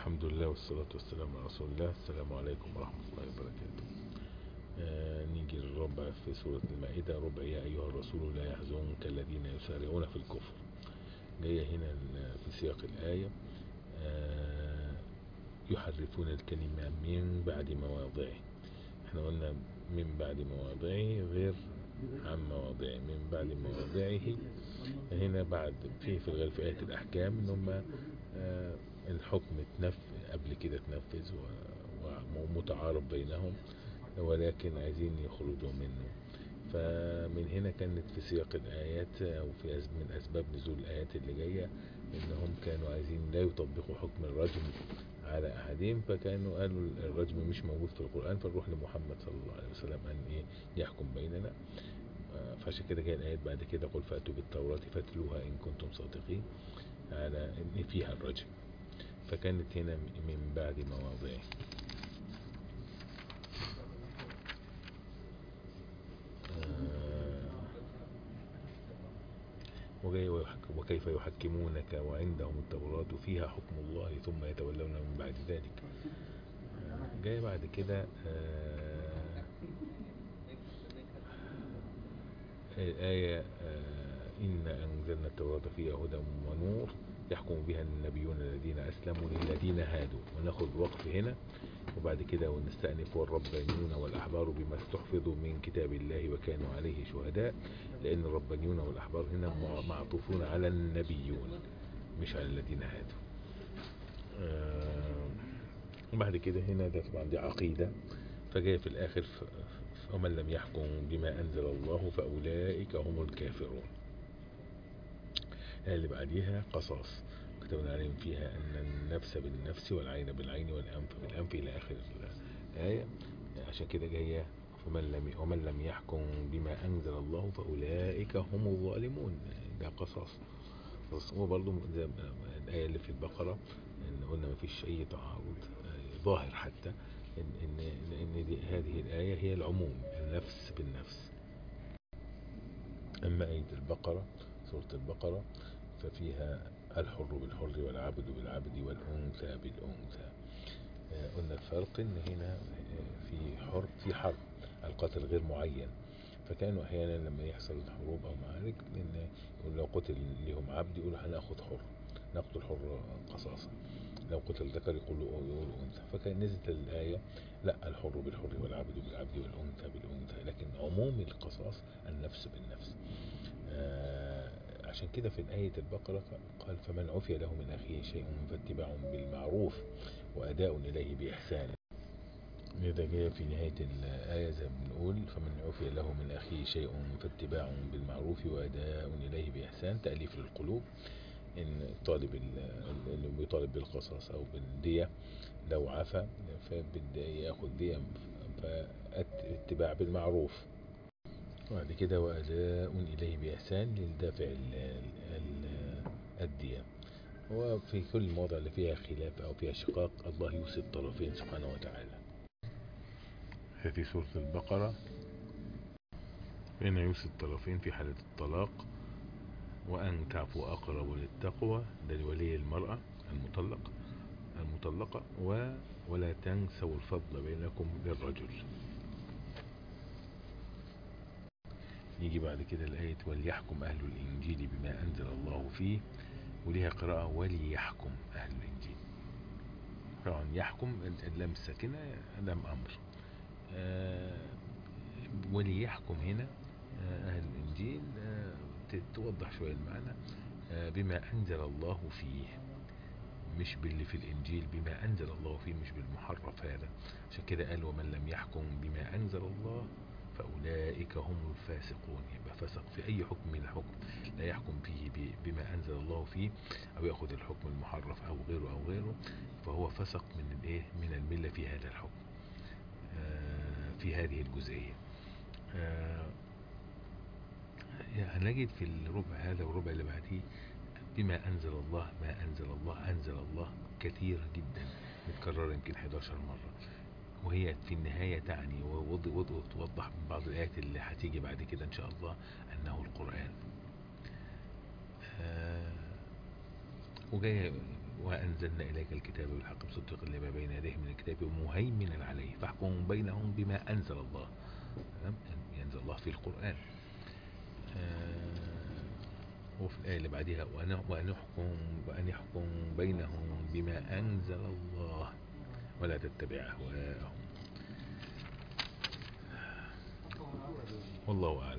الحمد لله والصلاة والسلام على رسول الله السلام عليكم ورحمة الله وبركاته آه نيجي للربع في سورة المائدة ربع يا أيها الرسول لا يحزنك الذين يسارعون في الكفر جاية هنا في سياق الآية آه يحرفون الكلمة من بعد مواضعه احنا قلنا من بعد مواضعه غير عن مواضعه من بعد مواضعه هنا بعد في في الغالب في آية الأحكام ان هم آه الحكم اتنف قبل كده اتنفذ ومتعارف بينهم ولكن عايزين يخرجوا منه فمن هنا كانت في سياق الآيات أو في من أسباب نزول الآيات اللي جاية إنهم كانوا عايزين لا يطبقوا حكم الرجم على أحدهم فكانوا قالوا الرجم مش موجود في القرآن فنروح لمحمد صلى الله عليه وسلم أن إيه يحكم بيننا فعشان كده جاء الآيات بعد كده قل فأتوا بالتوراة فاتلوها إن كنتم صادقين على إن فيها الرجم فكانت هنا من بعد مواضعه وكيف يحكمونك وعندهم التوراة فيها حكم الله ثم يتولون من بعد ذلك جاي بعد كده الآية إن أنزلنا التوراة فيها هدى ونور يحكم بها النبيون الذين أسلموا للذين هادوا وناخد وقف هنا وبعد كده ونستأنف والربانيون والأحبار بما استحفظوا من كتاب الله وكانوا عليه شهداء لأن الربانيون والأحبار هنا معطوفون على النبيون مش على الذين هادوا وبعد كده هنا ده طبعا دي عقيدة فجاء في الآخر ومن لم يحكم بما أنزل الله فأولئك هم الكافرون اللي بعديها قصاص كتبنا عليهم فيها أن النفس بالنفس والعين بالعين والأنف بالأنف إلى آخر الآية عشان كده جاية ومن لم, ومن لم يحكم بما أنزل الله فأولئك هم الظالمون ده قصاص هو برضو الآية اللي في البقرة إن قلنا ما فيش أي تعارض ظاهر حتى إن, إن, إن دي هذه الآية هي العموم النفس بالنفس أما آية البقرة سورة البقرة ففيها الحر بالحر والعبد بالعبد والأنثى بالأنثى قلنا الفرق ان هنا في حر في حرب القتل غير معين فكانوا احيانا لما يحصل حروب او معارك ان لو قتل لهم عبد يقولوا هناخد حر نقتل حر قصاصا لو قتل ذكر يقولوا يقولوا انثى فكان نزلت الايه لا الحر بالحر والعبد بالعبد والانثى بالانثى لكن عموم القصاص النفس بالنفس آه عشان كده في آية البقرة قال فمن عفي له من أخيه شيء فاتباع بالمعروف وأداء إليه بإحسان إذا جاء في نهاية الآية زي ما بنقول فمن عفي له من أخيه شيء فاتباع بالمعروف وأداء إليه بإحسان تأليف للقلوب إن الطالب اللي بيطالب بالقصاص أو بالدية لو عفى فبدأ ياخد دية فاتباع بالمعروف وبعد كده وأداء إليه بإحسان للدافع الدية وفي كل المواضع اللي فيها خلاف أو فيها شقاق الله يوصي الطرفين سبحانه وتعالى في سورة البقرة هنا يوصي الطرفين في حالة الطلاق وأن تعفوا أقرب للتقوى ده لولي المرأة المطلق المطلقة و ولا تنسوا الفضل بينكم للرجل يجي بعد كده الآية وليحكم أهل الإنجيل بما أنزل الله فيه وليها قراءة وليحكم أهل الإنجيل طبعا يحكم اللام الساكنة لام أمر آه وليحكم هنا آه أهل الإنجيل آه توضح شوية المعنى بما أنزل الله فيه مش باللي في الإنجيل بما أنزل الله فيه مش بالمحرف هذا عشان كده قال ومن لم يحكم بما أنزل الله فأولئك هم الفاسقون يبقى فسق في أي حكم من الحكم لا يحكم فيه بما أنزل الله فيه أو يأخذ الحكم المحرف أو غيره أو غيره فهو فسق من الإيه من الملة في هذا الحكم في هذه الجزئية هنجد في الربع هذا والربع اللي بعديه بما أنزل الله ما أنزل الله أنزل الله كثيرة جدا متكررة يمكن 11 مرة وهي في النهاية تعني وتوضح من بعض الآيات اللي هتيجي بعد كده إن شاء الله أنه القرآن آه وجاية وأنزلنا إليك الكتاب بالحق مصدقا لما بين يديه من الكتاب ومهيمنا عليه فاحكم بينهم بما أنزل الله تمام؟ ينزل الله في القرآن آه، وفي الآية اللي بعدها وأن وأن يحكم وأن يحكم بينهم بما أنزل الله ولا تتبع أهواءهم والله أعلم